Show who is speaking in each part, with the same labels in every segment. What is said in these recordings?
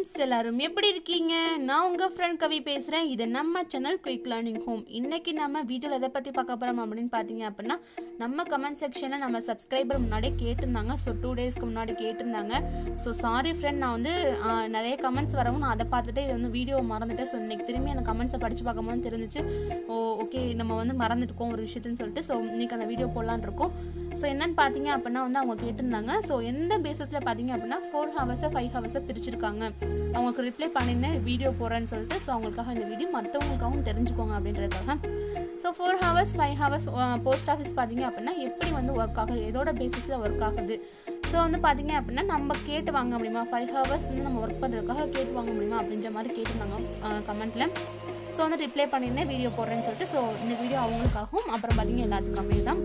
Speaker 1: friends எல்லாரும் எப்படி இருக்கீங்க நான் உங்க ஃப்ரெண்ட் கவி பேசுறேன் இது நம்ம சேனல் குயிக் லேர்னிங் ஹோம் இன்னைக்கு நம்ம வீடியோவில் எதை பத்தி பார்க்க போறோம் அப்படின்னு பார்த்தீங்க அப்படின்னா நம்ம கமெண்ட் செக்ஷன்ல நம்ம சப்ஸ்கிரைபர் முன்னாடியே கேட்டிருந்தாங்க ஸோ டூ டேஸ்க்கு முன்னாடி கேட்டிருந்தாங்க ஸோ சாரி ஃப்ரெண்ட் நான் வந்து ஆஹ், நிறைய கமெண்ட்ஸ் வரவும் நான் அதை பார்த்துட்டு இது வந்து வீடியோ மறந்துட்டேன் ஸோ இன்னைக்கு திரும்பி அந்த கமெண்ட்ஸை படிச்சு பார்க்கும்போது தெரிஞ்சிச்சு ஓ ஓகே நம்ம வந்து மறந்துட்டுக்கோம் ஒரு விஷயத்துன்னு சொல்லிட்டு ஸோ இன்னைக்கு அந்த வீடியோ போடலான்னு இருக்கோம் ஸோ என்னன்னு பார்த்தீங்க அப்படின்னா வந்து அவங்க கேட்டிருந்தாங்க ஸோ எந்த பேசிஸில் பார்த்தீங்க அப்படின்னா ஃபோர் ஹவர்ஸை ஃபைவ் ஹவர்ஸை பிரிச்சிருக்காங்க அவங்களுக்கு ரிப்ளை பண்ணியிருந்தேன் வீடியோ போகிறேன்னு சொல்லிட்டு ஸோ அவங்களுக்காக இந்த வீடியோ மற்றவங்களுக்காகவும் தெரிஞ்சுக்கோங்க அப்படின்றதுக்காக so four hours five hours post office பார்த்தீங்க அப்படின்னா எப்படி வந்து ஒர்க் ஆகுது எதோட பேசிஸில் ஒர்க் ஆகுது ஸோ வந்து பார்த்தீங்க அப்படின்னா நம்ம கேட்டு வாங்க முடியுமா ஃபைவ் ஹவர்ஸ் வந்து நம்ம ஒர்க் பண்ணுறதுக்காக கேட்டு வாங்க முடியுமா அப்படின்ற மாதிரி கேட்டிருந்தாங்க கமெண்ட்டில் ஸோ வந்து ரிப்ளை பண்ணியிருந்தேன் வீடியோ போடுறேன்னு சொல்லிட்டு ஸோ இந்த வீடியோ அவங்களுக்காகவும் அப்புறம் பார்த்தீங்க எல்லாத்துக்குமே தான்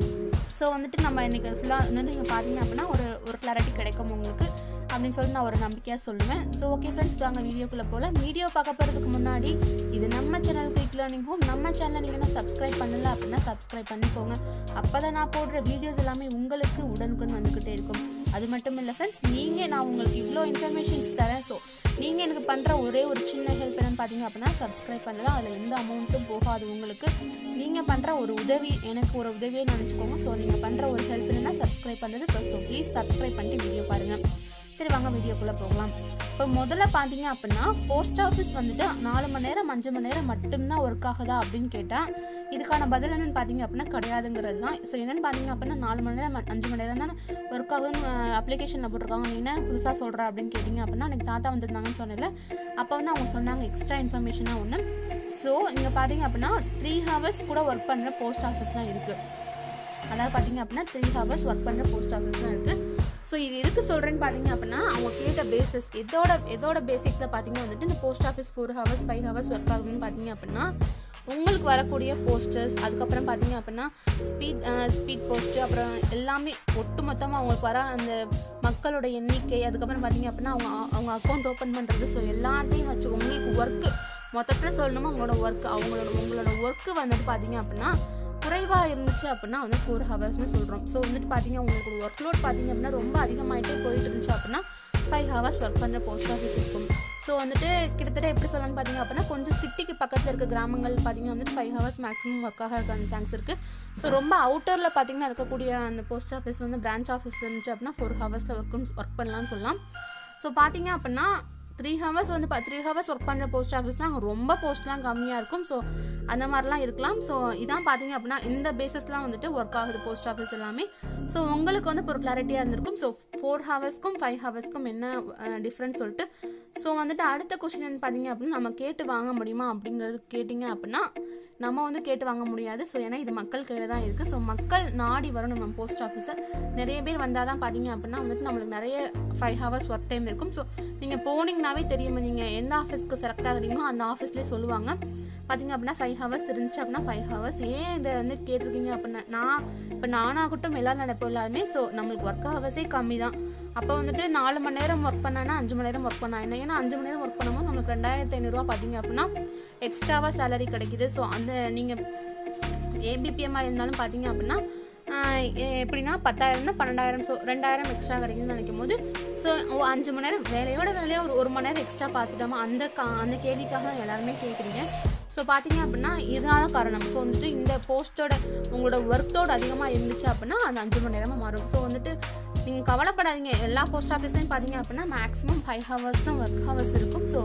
Speaker 1: ஸோ வந்துட்டு நம்ம இன்னைக்கு ஃபுல்லாக வந்து நீங்கள் பார்த்தீங்க அப்படின்னா ஒரு ஒரு கிளாரிட்டி கிடைக்கும் உங்களுக்கு அப்படின்னு சொல்லி நான் ஒரு நம்பிக்கையாக சொல்லுவேன் ஸோ ஓகே ஃப்ரெண்ட்ஸ் வாங்க வீடியோக்குள்ளே போகலாம் வீடியோ பார்க்க போகிறதுக்கு முன்னாடி இது நம்ம சேனல் குயிக் லேர்னிங் ஹோம் நம்ம சேனலை நீங்கள் நான் சப்ஸ்கிரைப் பண்ணல அப்படின்னா சப்ஸ்கிரைப் பண்ணிக்கோங்க அப்போ தான் நான் போடுற வீடியோஸ் எல்லாமே உங்களுக்கு உடனுக்குடன் வந்துக்கிட்டே இருக்கும் அது மட்டும் இல்லை ஃப்ரெண்ட்ஸ் நீங்கள் நான் உங்களுக்கு இவ்வளோ இன்ஃபர்மேஷன்ஸ் தரேன் ஸோ நீங்கள் எனக்கு பண்ணுற ஒரே ஒரு சின்ன ஹெல்ப் என்னன்னு பார்த்தீங்க அப்படின்னா சப்ஸ்கிரைப் பண்ணலாம் அதில் எந்த அமௌண்ட்டும் போகாது உங்களுக்கு நீங்கள் பண்ணுற ஒரு உதவி எனக்கு ஒரு உதவியை நினச்சிக்கோங்க ஸோ நீங்கள் பண்ணுற ஒரு ஹெல்ப் என்னன்னா சப்ஸ்கிரைப் பண்ணுறது ஸோ ப்ளீஸ் சப்ஸ்கிரைப் பண்ணிட்டு வீடியோ பாருங்கள் சரி வாங்க வீடியோக்குள்ளே போகலாம் இப்போ முதல்ல பார்த்தீங்க அப்படின்னா போஸ்ட் ஆஃபீஸ் வந்துட்டு நாலு மணி நேரம் அஞ்சு மணி நேரம் மட்டும்தான் ஒர்க் ஆகுதா அப்படின்னு கேட்டால் இதுக்கான பதில் என்னன்னு பார்த்தீங்க அப்படின்னா கிடையாதுங்கிறது தான் ஸோ என்னன்னு பார்த்தீங்க அப்படின்னா நாலு மணி நேரம் அஞ்சு மணி நேரம் தான் ஒர்க் ஆகுதுன்னு அப்ளிகேஷனில் போட்டிருக்காங்க நீ என்ன புதுசாக சொல்கிற அப்படின்னு கேட்டிங்க அப்படின்னா எனக்கு தாத்தா வந்திருந்தாங்கன்னு சொன்னேன்ல அப்போ வந்து அவங்க சொன்னாங்க எக்ஸ்ட்ரா இன்ஃபர்மேஷனாக ஒன்று ஸோ இங்கே பார்த்தீங்க அப்படின்னா த்ரீ ஹவர்ஸ் கூட ஒர்க் பண்ணுற போஸ்ட் ஆஃபீஸ் தான் இருக்குது அதாவது பார்த்தீங்க அப்படின்னா த்ரீ ஹவர்ஸ் ஒர்க் பண்ணுற போஸ்ட் ஆஃபீஸ் தான் இருக்குது ஸோ இது எதுக்கு சொல்கிறேன்னு பார்த்தீங்க அப்படின்னா அவங்க கேட்ட பேசிஸ் எதோட எதோட பேசிக்கில் பார்த்தீங்க வந்துட்டு இந்த post office four hours five hours work ஆகுதுன்னு பார்த்தீங்க அப்படின்னா உங்களுக்கு வரக்கூடிய போஸ்டர்ஸ் அதுக்கப்புறம் பார்த்தீங்க அப்படின்னா ஸ்பீட் ஸ்பீட் போஸ்ட்டு அப்புறம் எல்லாமே ஒட்டு மொத்தமாக அவங்களுக்கு வர அந்த மக்களோட எண்ணிக்கை அதுக்கப்புறம் பார்த்தீங்க அப்படின்னா அவங்க அவங்க அக்கௌண்ட் ஓப்பன் பண்ணுறது ஸோ எல்லாத்தையும் வச்சு உங்களுக்கு ஒர்க்கு மொத்தத்தில் சொல்லணுமா உங்களோட ஒர்க் அவங்களோட உங்களோட ஒர்க்கு வந்துட்டு பார்த்தீங்க அப்படின்னா குறைவாக இருந்துச்சு அப்படின்னா வந்து ஃபோர் ஹவர்ஸ்னு சொல்கிறோம் ஸோ வந்துட்டு பார்த்தீங்க உங்களுக்கு ஒர்க் லோட் பார்த்தீங்க அப்படின்னா ரொம்ப அதிகமாகிட்டே போயிட்டு இருந்துச்சு அப்படின்னா ஃபைவ் ஹவர்ஸ் ஒர்க் பண்ணுற போஸ்ட் ஆஃபீஸ் இருக்கும் ஸோ வந்துட்டு கிட்டத்தட்ட எப்படி சொல்லலாம்னு பார்த்தீங்க அப்படின்னா கொஞ்சம் சிட்டிக்கு பக்கத்தில் இருக்க கிராமங்கள் பார்த்தீங்கன்னா வந்துட்டு ஃபைவ் ஹவர்ஸ் மேக்ஸிமம் ஒர்க்காக இருக்க அந்த சான்ஸ் இருக்குது ஸோ ரொம்ப அவுட்டரில் பார்த்தீங்கன்னா இருக்கக்கூடிய அந்த போஸ்ட் ஆஃபீஸ் வந்து பிரான்ச் ஆஃபீஸ் இருந்துச்சு அப்படின்னா ஃபோர் ஹவர்ஸில் ஒர்க் ஒர்க் பண்ணலாம்னு சொல்லலாம் ஸோ பார்த்தீங்க அப்படின்னா த்ரீ ஹவர்ஸ் வந்து த்ரீ ஹவர்ஸ் ஒர்க் பண்ணுற போஸ்ட் ஆஃபீஸ்லாம் அங்கே ரொம்ப போஸ்ட்லாம் கம்மியாக இருக்கும் ஸோ அந்த மாதிரிலாம் இருக்கலாம் ஸோ இதான் பார்த்தீங்க அப்படின்னா இந்த பேசிஸ்லாம் வந்துட்டு ஒர்க் ஆகுது போஸ்ட் ஆஃபீஸ் எல்லாமே ஸோ உங்களுக்கு வந்து இப்போ ஒரு கிளாரிட்டியாக இருந்திருக்கும் ஸோ ஃபோர் ஹவர்ஸ்க்கும் ஃபைவ் ஹவர்ஸ்க்கும் என்ன டிஃப்ரென்ஸ் சொல்லிட்டு ஸோ வந்துட்டு அடுத்த கொஸ்டின் பார்த்தீங்க அப்படின்னா நம்ம கேட்டு வாங்க முடியுமா அப்படிங்கிறது கேட்டிங்க அப்படின்னா நம்ம வந்து கேட்டு வாங்க முடியாது ஸோ ஏன்னா இது மக்கள் கையில் தான் இருக்குது ஸோ மக்கள் நாடி வரும் நம்ம போஸ்ட் ஆஃபீஸை நிறைய பேர் வந்தால் தான் பார்த்தீங்க அப்படின்னா வந்துட்டு நம்மளுக்கு நிறைய ஃபைவ் ஹவர்ஸ் ஒர்க் டைம் இருக்கும் ஸோ நீங்கள் போனீங்கனாவே தெரியும் நீங்கள் எந்த ஆஃபீஸ்க்கு செலக்ட் ஆகுறீங்களோ அந்த ஆஃபீஸ்லேயே சொல்லுவாங்க பார்த்தீங்க அப்படின்னா ஃபைவ் ஹவர்ஸ் இருந்துச்சு அப்படின்னா ஃபைவ் ஹவர்ஸ் ஏன் இதை வந்து கேட்டிருக்கீங்க அப்படின்னா நான் இப்போ நானாகட்டும் எல்லாரும் நினைப்போம் எல்லாருமே ஸோ நம்மளுக்கு ஒர்க் ஹவர்ஸே கம்மி தான் அப்போ வந்துட்டு நாலு மணி நேரம் ஒர்க் பண்ணானா அஞ்சு மணி நேரம் ஒர்க் பண்ணா என்ன ஏன்னா அஞ்சு மணி நேரம் ஒர்க் பண்ணும்போது நம்மளுக்கு ரெண்டாயிரத்தி ஐநூறுரூவா பார்த்தீங்க அப்படின்னா எக்ஸ்ட்ராவாக சேலரி கிடைக்குது ஸோ அந்த நீங்கள் ஏபிபிஎம்மாக இருந்தாலும் பார்த்தீங்க அப்படின்னா ஆஹ் எ- எப்படின்னா பத்தாயிரம்னா பன்னெண்டாயிரம் ஸோ ரெண்டாயிரம் எக்ஸ்ட்ரா கிடைக்குதுன்னு நினைக்கும் போது ஸோ அஞ்சு மணி நேரம் வேலையோட வேலையை ஒரு ஒரு மணி நேரம் எக்ஸ்ட்ரா பார்த்துட்டோமா அந்த கா அந்த கேள்விக்காக தான் எல்லாருமே கேட்குறீங்க ஸோ பார்த்தீங்க அப்படின்னா இதனால காரணம் ஸோ வந்துட்டு இந்த போஸ்ட்டோட உங்களோட ஒர்க் லோட் அதிகமாக இருந்துச்சு அப்படின்னா அது அஞ்சு மணி நேரமாக மாறும் ஸோ வந்துட்டு நீங்கள் கவலைப்படாதீங்க எல்லா போஸ்ட் ஆஃபீஸ்லையும் பார்த்தீங்க அப்படின்னா மேக்ஸிமம் ஃபைவ் ஹவர்ஸ் தான் ஒர்க் ஹவர்ஸ் இருக்கும் ஸோ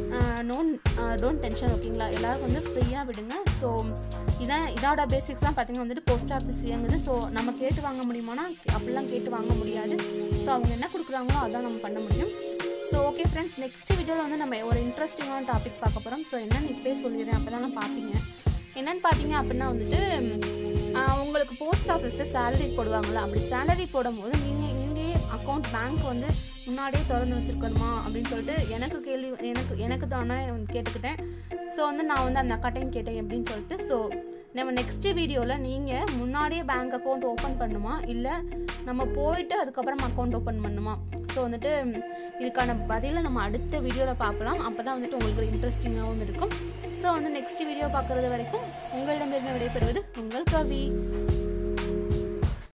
Speaker 1: நோன் டோன்ட் டென்ஷன் ஓகேங்களா எல்லாரும் வந்து ஃப்ரீயாக விடுங்க ஸோ இதான் இதோட பேசிக்ஸ் தான் பார்த்தீங்கன்னா வந்துட்டு போஸ்ட் ஆஃபீஸ் இயங்குது ஸோ நம்ம கேட்டு வாங்க முடியுமானா அப்படிலாம் கேட்டு வாங்க முடியாது ஸோ அவங்க என்ன கொடுக்குறாங்களோ அதான் நம்ம பண்ண முடியும் ஸோ ஓகே ஃப்ரெண்ட்ஸ் நெக்ஸ்ட் வீடியோவில் வந்து நம்ம ஒரு இன்ட்ரெஸ்டிங்கான டாபிக் பார்க்க போகிறோம் ஸோ என்னன்னு இப்போயே சொல்லிடுறேன் அப்போ தான் பார்ப்பீங்க என்னன்னு பார்த்தீங்க அப்படின்னா வந்துட்டு ஆஹ், உங்களுக்கு போஸ்ட் ஆஃபீஸில் சேலரி போடுவாங்கள்ல அப்படி சேலரி போடும்போது நீங்கள் இங்கேயே அக்கௌண்ட் பேங்க் வந்து முன்னாடியே திறந்து வச்சிருக்கணுமா அப்படின்னு சொல்லிட்டு எனக்கு கேள்வி எனக்கு எனக்கு தானே கேட்டுக்கிட்டேன் ஸோ வந்து நான் வந்து அந்த அக்காட்டையும் கேட்டேன் எப்படின்னு சொல்லிட்டு ஸோ நம்ம நெக்ஸ்ட் வீடியோவில் நீங்கள் முன்னாடியே பேங்க் அக்கௌண்ட் ஓப்பன் பண்ணுமா இல்லை நம்ம போயிட்டு அதுக்கப்புறம் அக்கௌண்ட் ஓப்பன் பண்ணுமா ஸோ வந்துட்டு இதுக்கான பதிலை நம்ம அடுத்த வீடியோவில் பார்க்கலாம் அப்போ தான் வந்துட்டு உங்களுக்கு ஒரு இன்ட்ரெஸ்டிங்காகவும் இருக்கும் ஸோ வந்து நெக்ஸ்ட் வீடியோ பார்க்குறது வரைக்கும் உங்களிடமிருந்து விடைபெறுவது உங்கள் கவி